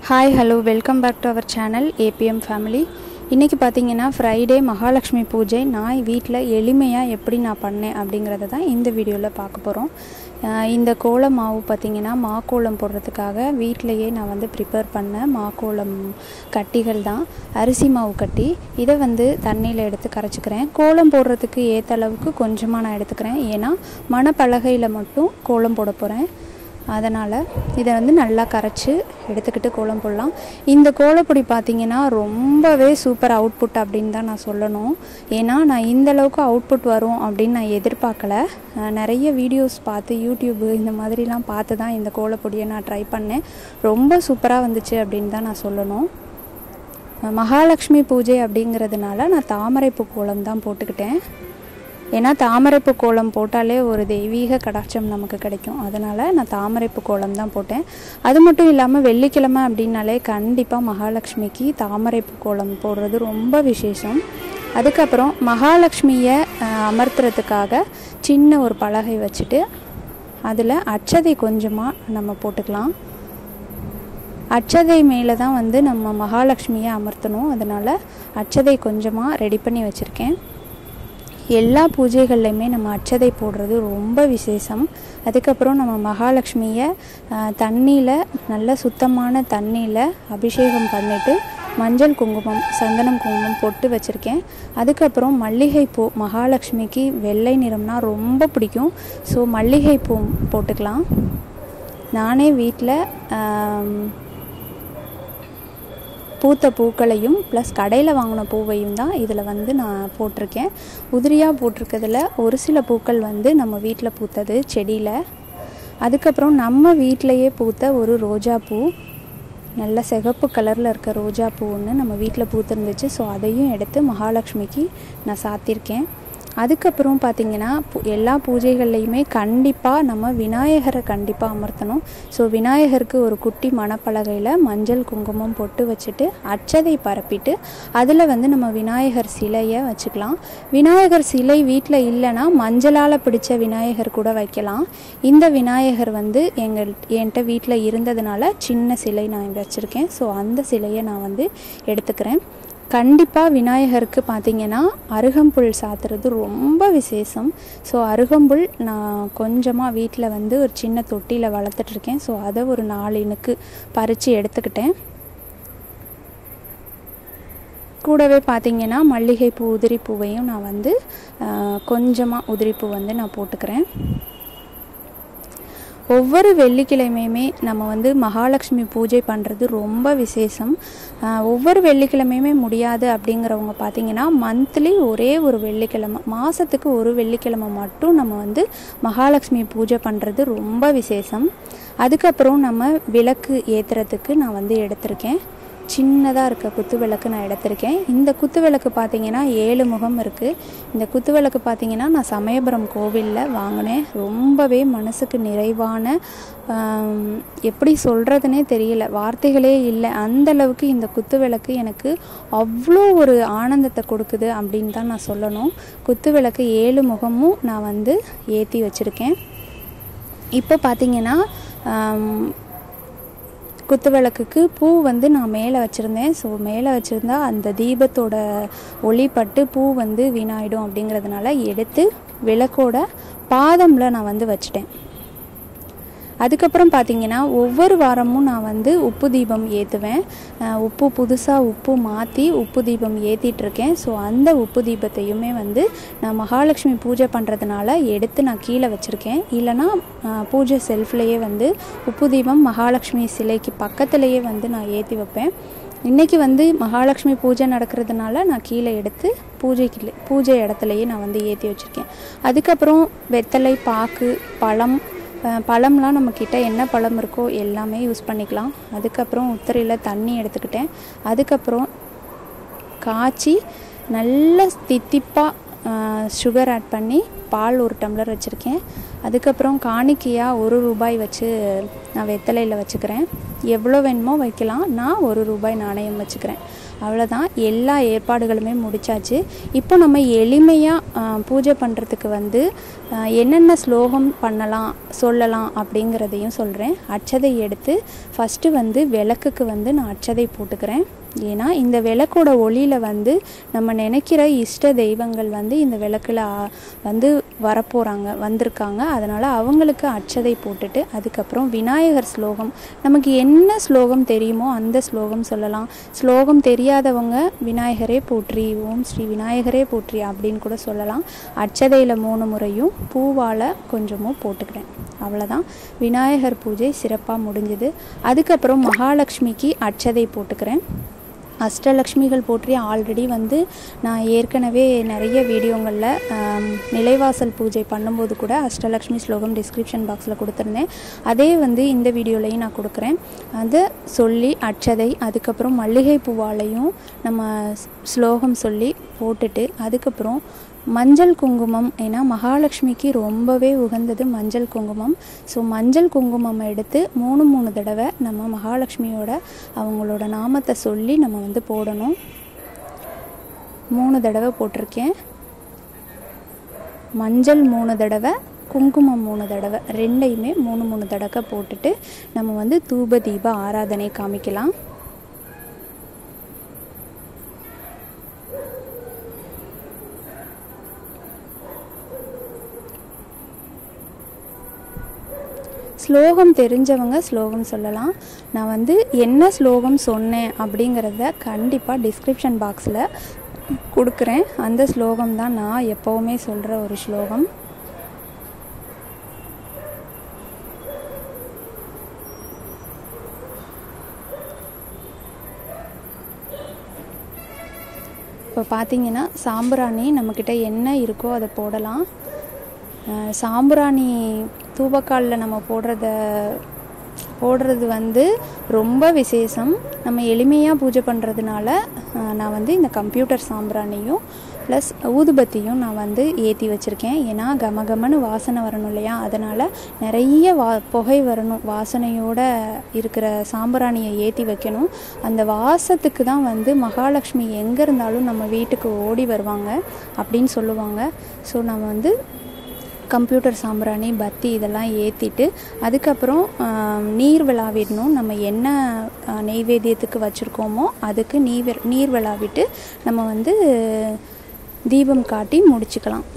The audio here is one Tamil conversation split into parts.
hi hello welcome back to our channel ABM family இன்றைக்கி பார்த்தீங்கன்னா ஃப்ரைடே மகாலட்சுமி பூஜை நான் வீட்டில் எளிமையாக எப்படி நான் பண்ணேன் அப்படிங்கிறத தான் இந்த வீடியோவில் பார்க்க போகிறோம் இந்த கோல மாவு பார்த்திங்கன்னா மாக்கோலம் போடுறதுக்காக வீட்டிலையே நான் வந்து ப்ரிப்பேர் பண்ண மாக்கோலம் கட்டிகள் தான் அரிசி மாவு கட்டி இதை வந்து தண்ணியில் எடுத்து கரைச்சிக்கிறேன் கோலம் போடுறதுக்கு ஏற்ற அளவுக்கு கொஞ்சமாக நான் எடுத்துக்கிறேன் ஏன்னா மணப்பலகையில் மட்டும் கோலம் போட போகிறேன் அதனால் இதை வந்து நல்லா கரைச்சி எடுத்துக்கிட்டு கோலம் போடலாம் இந்த கோலப்பொடி பார்த்திங்கன்னா ரொம்பவே சூப்பர் அவுட்புட் அப்படின்னு தான் நான் சொல்லணும் ஏன்னா நான் இந்த அளவுக்கு அவுட்புட் வரும் அப்படின்னு நான் எதிர்பார்க்கல அஹ் நிறைய வீடியோஸ் பார்த்து யூடியூப்பு இந்த மாதிரிலாம் பார்த்து தான் இந்த கோலப்பொடியை நான் ட்ரை பண்ணேன் ரொம்ப சூப்பராக வந்துச்சு அப்படின்னு தான் நான் சொல்லணும் மகாலட்சுமி பூஜை அப்படிங்கிறதுனால நான் தாமரைப்பூ கோலம் தான் போட்டுக்கிட்டேன் ஏன்னா தாமரைப்பூ கோலம் போட்டாலே ஒரு தெய்வீக கடாட்சம் நமக்கு கிடைக்கும் அதனால் நான் தாமரைப்பூ கோலம் தான் போட்டேன் அது மட்டும் இல்லாமல் வெள்ளிக்கிழமை அப்படின்னாலே கண்டிப்பாக மகாலட்சுமிக்கு தாமரைப்பூ கோலம் போடுறது ரொம்ப விசேஷம் அதுக்கப்புறம் மகாலட்சுமியை அஹ், அமர்த்துறதுக்காக சின்ன ஒரு பலகை வச்சுட்டு அதில் அச்சதை கொஞ்சமாக நம்ம போட்டுக்கலாம் அச்சதை மேலே தான் வந்து நம்ம மகாலட்சுமியை அமர்த்தணும் அதனால் அச்சதை கொஞ்சமாக ரெடி பண்ணி வச்சுருக்கேன் எல்லா பூஜைகள்லையுமே நம்ம அச்சதை போடுறது ரொம்ப விசேஷம் அதுக்கப்புறம் நம்ம மகாலட்சுமியை தண்ணியில் நல்ல சுத்தமான தண்ணியில் அபிஷேகம் பண்ணிவிட்டு மஞ்சள் குங்குமம் சந்தனம் குங்குமம் பொட்டு வச்சுருக்கேன் அதுக்கப்புறம் மல்லிகைப்பூ மகாலட்சுமிக்கு வெள்ளை நிறம்னா ரொம்ப பிடிக்கும் ஸோ மல்லிகைப்பூ போட்டுக்கலாம் நானே வீட்டில் பூத்த பூக்களையும் ப்ளஸ் கடையில் வாங்கின பூவையும் தான் இதில் வந்து நான் போட்டிருக்கேன் உதிரியாக போட்டிருக்கிறதுல ஒரு சில பூக்கள் வந்து நம்ம வீட்டில் பூத்தது செடியில் அதுக்கப்புறம் நம்ம வீட்டிலையே பூத்த ஒரு ரோஜா பூ நல்ல சிகப்பு கலரில் இருக்க ரோஜா பூ ஒன்று நம்ம வீட்டில் பூத்துருந்துச்சு ஸோ அதையும் எடுத்து மகாலட்சுமிக்கு நான் சாத்தியிருக்கேன் அதுக்கப்புறம் பார்த்திங்கன்னா பூ- எல்லா பூஜைகள்லையுமே கண்டிப்பாக நம்ம விநாயகரை கண்டிப்பாக அமர்த்தணும் ஸோ விநாயகருக்கு ஒரு குட்டி மணப்பலகையில் மஞ்சள் குங்குமம் பொட்டு வச்சுட்டு அச்சதை பரப்பிட்டு அதில் வந்து நம்ம விநாயகர் சிலையை வச்சுக்கலாம் விநாயகர் சிலை வீட்டில் இல்லைன்னா மஞ்சளால் பிடிச்ச விநாயகர் கூட வைக்கலாம் இந்த விநாயகர் வந்து எங்கள் என்கிட்ட வீட்டில் இருந்ததுனால சின்ன சிலை நான் வச்சுருக்கேன் ஸோ அந்த சிலையை நான் வந்து எடுத்துக்கிறேன் கண்டிப்பாக விநாயகருக்கு பார்த்தீங்கன்னா அருகம்புல் சாத்துறது ரொம்ப விசேஷம் ஸோ அருகம்புல் நான் கொஞ்சமாக வீட்டில் வந்து ஒரு சின்ன தொட்டியில் வளர்த்துட்ருக்கேன் ஸோ அதை ஒரு நாலு இனுக்கு பறித்து எடுத்துக்கிட்டேன் கூடவே பார்த்தீங்கன்னா மல்லிகைப்பூ உதிரிப்பூவையும் நான் வந்து கொஞ்சமாக உதிரிப்பூ வந்து நான் போட்டுக்கிறேன் ஒவ்வொரு வெள்ளிக்கிழமையுமே நம்ம வந்து மகாலட்சுமி பூஜை பண்ணுறது ரொம்ப விசேஷம் ஆஹ் ஒவ்வொரு வெள்ளிக்கிழமையுமே முடியாது அப்படிங்கிறவங்க பார்த்தீங்கன்னா மந்த்லி ஒரே ஒரு வெள்ளிக்கிழமை மாதத்துக்கு ஒரு வெள்ளிக்கிழமை மட்டும் நம்ம வந்து மகாலட்சுமி பூஜை பண்ணுறது ரொம்ப விசேஷம் அதுக்கப்புறம் நம்ம விளக்கு ஏற்றுறதுக்கு நான் வந்து எடுத்திருக்கேன் சின்னதாக இருக்க குத்து விளக்கு நான் எடுத்திருக்கேன் இந்த குத்து விளக்கு பார்த்தீங்கன்னா ஏழு முகம் இருக்குது இந்த குத்து விளக்கு பார்த்தீங்கன்னா நான் சமயபுரம் கோவிலில் வாங்கினேன் ரொம்பவே மனசுக்கு நிறைவான ஆம், எப்படி சொல்கிறதுனே தெரியல வார்த்தைகளே இல்லை அந்த அளவுக்கு இந்த குத்து விளக்கு எனக்கு அவ்வளோ ஒரு ஆனந்தத்தை கொடுக்குது அப்படின்னு தான் நான் சொல்லணும் குத்து விளக்கு ஏழு முகமும் நான் வந்து ஏற்றி வச்சுருக்கேன் இப்போ பார்த்தீங்கன்னா ஆம், குத்துவிளக்குக்கு பூ வந்து நான் மேலே வச்சுருந்தேன் ஸோ மேலே வச்சுருந்தா அந்த தீபத்தோட ஒளி பட்டு பூ வந்து வீணாயிடும் அப்படிங்கிறதுனால எடுத்து விளக்கோட பாதமில் நான் வந்து வச்சிட்டேன் அதுக்கப்புறம் பார்த்தீங்கன்னா ஒவ்வொரு வாரமும் நான் வந்து உப்பு தீபம் ஏற்றுவேன் உப்பு புதுசாக உப்பு மாற்றி உப்பு தீபம் ஏற்றிட்டுருக்கேன் ஸோ அந்த உப்பு தீபத்தையுமே வந்து நான் மகாலட்சுமி பூஜை பண்ணுறதுனால எடுத்து நான் கீழே வச்சுருக்கேன் இல்லைனா அஹ், பூஜை செல்ஃப்லேயே வந்து உப்பு தீபம் மகாலட்சுமி சிலைக்கு பக்கத்துலேயே வந்து நான் ஏற்றி வைப்பேன் இன்றைக்கி வந்து மகாலட்சுமி பூஜை நடக்கிறதுனால நான் கீழே எடுத்து பூஜைக்கு பூஜை இடத்துலையே நான் வந்து ஏற்றி வச்சுருக்கேன் அதுக்கப்புறம் வெத்தலை பாக்கு பழம் அஹ் பழம்லாம் நம்மக்கிட்ட என்ன பழம் இருக்கோ எல்லாமே யூஸ் பண்ணிக்கலாம் அதுக்கப்புறம் உத்தரையில் தண்ணி எடுத்துக்கிட்டேன் அதுக்கப்புறம் காய்ச்சி நல்ல தித்திப்பாக சுகர் ஆட் பண்ணி பால் ஒரு டம்ளர் வச்சுருக்கேன் அதுக்கப்புறம் காணிக்கையாக ஒரு ரூபாய் வச்சு நான் வெத்தலையில் வச்சுக்கிறேன் எவ்வளோ வேணுமோ வைக்கலாம் நான் ஒரு ரூபாய் நாணயம் வச்சுக்கிறேன் அவ்வளோதான் எல்லா ஏற்பாடுகளுமே முடிச்சாச்சு இப்போ நம்ம எளிமையாக பூஜை பண்ணுறதுக்கு வந்து ஆஹ், என்னென்ன ஸ்லோகம் பண்ணலாம் சொல்லலாம் அப்படிங்கிறதையும் சொல்கிறேன் அட்சதை எடுத்து ஃபஸ்ட்டு வந்து விளக்குக்கு வந்து நான் அட்சதை போட்டுக்கிறேன் ஏன்னா இந்த விளக்கோட ஒளியில் வந்து நம்ம நினைக்கிற இஷ்ட தெய்வங்கள் வந்து இந்த விளக்கில் ஆ- வந்து வரப்போகிறாங்க வந்திருக்காங்க அதனால் அவங்களுக்கு அட்சதை போட்டுட்டு அதுக்கப்புறம் விநாயகர் ஸ்லோகம் நமக்கு என்ன ஸ்லோகம் தெரியுமோ அந்த ஸ்லோகம் சொல்லலாம் ஸ்லோகம் தெரியாதவங்க விநாயகரே போற்றி ஓம் ஸ்ரீ விநாயகரே போற்றி அப்படின்னு கூட சொல்லலாம் அட்சதையில் மூணு முறையும் பூவால் கொஞ்சமும் போட்டுக்கிறேன் அவ்வளோதான் விநாயகர் பூஜை சிறப்பாக முடிஞ்சுது அதுக்கப்புறம் மகாலட்சுமிக்கு அட்சதை போட்டுக்கிறேன் அஷ்டலக்ஷ்மிகள் போற்றி ஆல்ரெடி வந்து நான் ஏற்கனவே நிறைய வீடியோங்களில் ஆம், நிலைவாசல் பூஜை பண்ணும்போது கூட அஷ்டலக்ஷ்மி ஸ்லோகம் டிஸ்கிரிப்ஷன் பாக்ஸில் கொடுத்துருந்தேன் அதே வந்து இந்த வீடியோலையும் நான் கொடுக்குறேன் அதை சொல்லி அட்சதை அதுக்கப்புறம் மல்லிகை பூவாலையும் நம்ம ஸ்- ஸ்லோகம் சொல்லி போட்டுட்டு அதுக்கப்புறம் மஞ்சள் குங்குமம் ஏன்னா மகாலட்சுமிக்கு ரொம்பவே உகந்தது மஞ்சள் குங்குமம் ஸோ மஞ்சள் குங்குமம் எடுத்து மூணு மூணு தடவை நம்ம மகாலட்சுமியோட அவங்களோட நாமத்தை சொல்லி நம்ம வந்து போடணும் மூணு தடவை போட்டிருக்கேன் மஞ்சள் மூணு தடவை குங்குமம் மூணு தடவை ரெண்டையுமே மூணு மூணு தடவை போட்டுட்டு நம்ம வந்து தூப தீப ஆராதனை காமிக்கலாம் ஸ்லோகம் தெரிஞ்சவங்க ஸ்லோகம் சொல்லலாம் நான் வந்து என்ன ஸ்லோகம் சொன்னேன் அப்படிங்கிறத கண்டிப்பாக டிஸ்கிரிப்ஷன் பாக்ஸில் கொடுக்குறேன் அந்த ஸ்லோகம் தான் நான் எப்போவுமே சொல்கிற ஒரு ஸ்லோகம் இப்போ பார்த்தீங்கன்னா சாம்பிராணி நம்மக்கிட்ட என்ன இருக்கோ அதை போடலாம் அஹ் சாம்பிராணி தூபக்காலில் நம்ம போடுறத போடுறது வந்து ரொம்ப விசேஷம் நம்ம எளிமையாக பூஜை பண்ணுறதுனால அஹ், நான் வந்து இந்த கம்ப்யூட்டர் சாம்பிராணியும் ப்ளஸ் ஊதுபத்தியும் நான் வந்து ஏற்றி வச்சுருக்கேன் ஏன்னா கமகமன்னு வாசனை வரணும் இல்லையா அதனால் நிறைய வா புகை வரணும் வாசனையோட இருக்கிற சாம்பிராணியை ஏற்றி வைக்கணும் அந்த வாசத்துக்கு தான் வந்து மகாலட்சுமி எங்கே இருந்தாலும் நம்ம வீட்டுக்கு ஓடி வருவாங்க அப்படின்னு சொல்லுவாங்க ஸோ நம்ம வந்து கம்ப்யூட்டர் சாம்பிராணி பத்தி இதெல்லாம் ஏற்றிட்டு அதுக்கப்புறம் ஆம், நீர் விழாவிடணும் நம்ம என்ன ஆ, நெய்வேத்தியத்துக்கு வச்சுருக்கோமோ அதுக்கு நீர் நீர் விழாவிட்டு நம்ம வந்து தீபம் காட்டி முடிச்சுக்கலாம்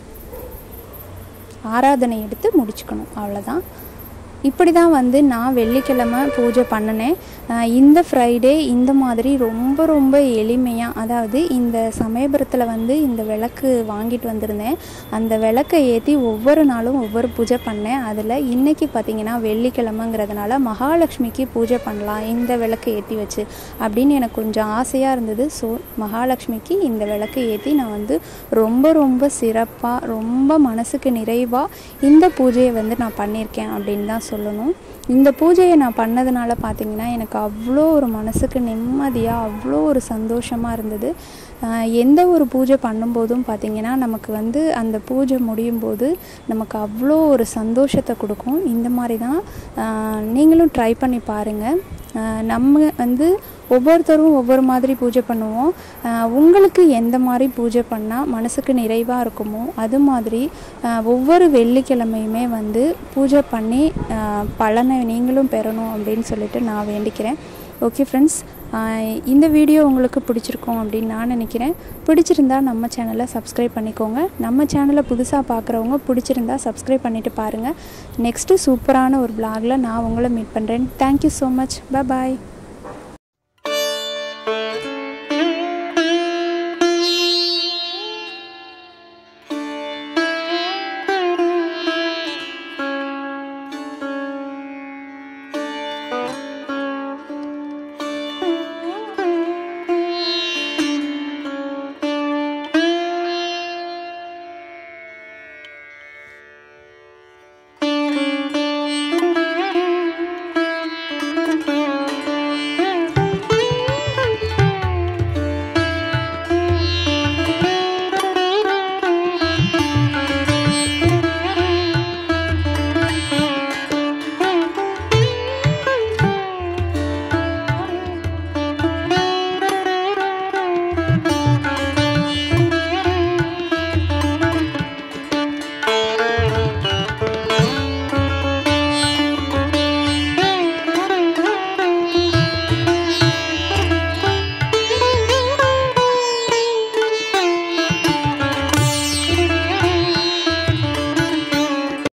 ஆராதனை எடுத்து முடிச்சுக்கணும் அவ்வளோதான் இப்படி தான் வந்து நான் வெள்ளிக்கிழமை பூஜை பண்ணினேன் ஆஹ் இந்த ஃப்ரைடே இந்த மாதிரி ரொம்ப ரொம்ப எளிமையாக அதாவது இந்த சமயபுரத்தில் வந்து இந்த விளக்கு வாங்கிட்டு வந்திருந்தேன் அந்த விளக்கை ஏற்றி ஒவ்வொரு நாளும் ஒவ்வொரு பூஜை பண்ணேன் அதில் இன்னைக்கு பார்த்தீங்கன்னா வெள்ளிக்கிழமைங்கிறதுனால மகாலட்சுமிக்கு பூஜை பண்ணலாம் இந்த விளக்கு ஏற்றி வச்சு அப்படின்னு எனக்கு கொஞ்சம் ஆசையாக இருந்தது ஸோ மகாலட்சுமிக்கு இந்த விளக்கு ஏற்றி நான் வந்து ரொம்ப ரொம்ப சிறப்பாக ரொம்ப மனசுக்கு நிறைவாக இந்த பூஜையை வந்து நான் பண்ணியிருக்கேன் அப்படின்னு தான் சொல்லணும் இந்த பூஜையை நான் பண்ணதுனால பார்த்தீங்கன்னா எனக்கு அவ்வளோ ஒரு மனசுக்கு நிம்மதியாக அவ்வளோ ஒரு சந்தோஷமாக இருந்தது ஆஹ் எந்த ஒரு பூஜை பண்ணும்போதும் பார்த்தீங்கன்னா நமக்கு வந்து அந்த பூஜை முடியும் போது நமக்கு அவ்வளோ ஒரு சந்தோஷத்தை கொடுக்கும் இந்த மாதிரி தான் ஆஹ் நீங்களும் ட்ரை பண்ணி பாருங்கள் ஆஹ் நம்ம வந்து ஒவ்வொருத்தரும் ஒவ்வொரு மாதிரி பூஜை பண்ணுவோம் ஆஹ் உங்களுக்கு எந்த மாதிரி பூஜை பண்ணால் மனசுக்கு நிறைவாக இருக்குமோ அது மாதிரி ஆஹ் ஒவ்வொரு வெள்ளிக்கிழமையுமே வந்து பூஜை பண்ணி ஆஹ் பலனை நீங்களும் பெறணும் அப்படின்னு சொல்லிட்டு நான் வேண்டிக்கிறேன் ஓகே ஃப்ரெண்ட்ஸ் இந்த வீடியோ உங்களுக்கு பிடிச்சிருக்கும் அப்படின்னு நான் நினைக்கிறேன் பிடிச்சிருந்தா நம்ம சேனலை சப்ஸ்கிரைப் பண்ணிக்கோங்க நம்ம சேனலை புதுசாக பார்க்குறவங்க பிடிச்சிருந்தா சப்ஸ்கிரைப் பண்ணிவிட்டு பாருங்கள் நெக்ஸ்ட்டு சூப்பரான ஒரு vlogல நான் உங்களை மீட் பண்ணுறேன் தேங்க்யூ ஸோ மச் பாய்